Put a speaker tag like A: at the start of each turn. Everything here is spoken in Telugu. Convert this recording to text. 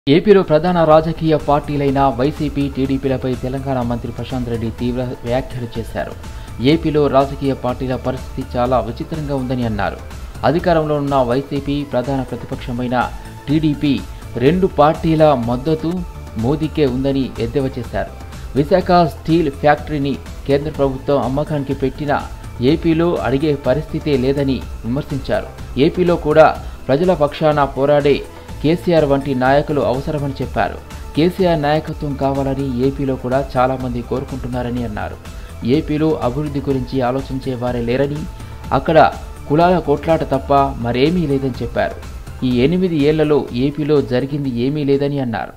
A: ఏపీలో ప్రధాన రాజకీయ పార్టీలైన వైసీపీ టీడీపీలపై తెలంగాణ మంత్రి ప్రశాంత్ రెడ్డి తీవ్ర వ్యాఖ్యలు చేశారు ఏపీలో రాజకీయ పార్టీల పరిస్థితి చాలా విచిత్రంగా ఉందని అన్నారు అధికారంలో ఉన్న వైసీపీ ప్రధాన ప్రతిపక్షమైన టీడీపీ రెండు పార్టీల మద్దతు మోదీకే ఉందని ఎద్దేవా చేశారు విశాఖ స్టీల్ ఫ్యాక్టరీని కేంద్ర ప్రభుత్వం అమ్మకానికి పెట్టినా ఏపీలో అడిగే పరిస్థితే లేదని విమర్శించారు ఏపీలో కూడా ప్రజల పక్షాన పోరాడే కేసీఆర్ వంటి నాయకులు అవసరమని చెప్పారు కేసీఆర్ నాయకత్వం కావాలని ఏపీలో కూడా చాలామంది కోరుకుంటున్నారని అన్నారు ఏపీలో అభివృద్ధి గురించి ఆలోచించే వారే లేరని అక్కడ కులాల కొట్లాట తప్ప మరేమీ లేదని చెప్పారు ఈ ఎనిమిది ఏళ్లలో ఏపీలో జరిగింది ఏమీ లేదని అన్నారు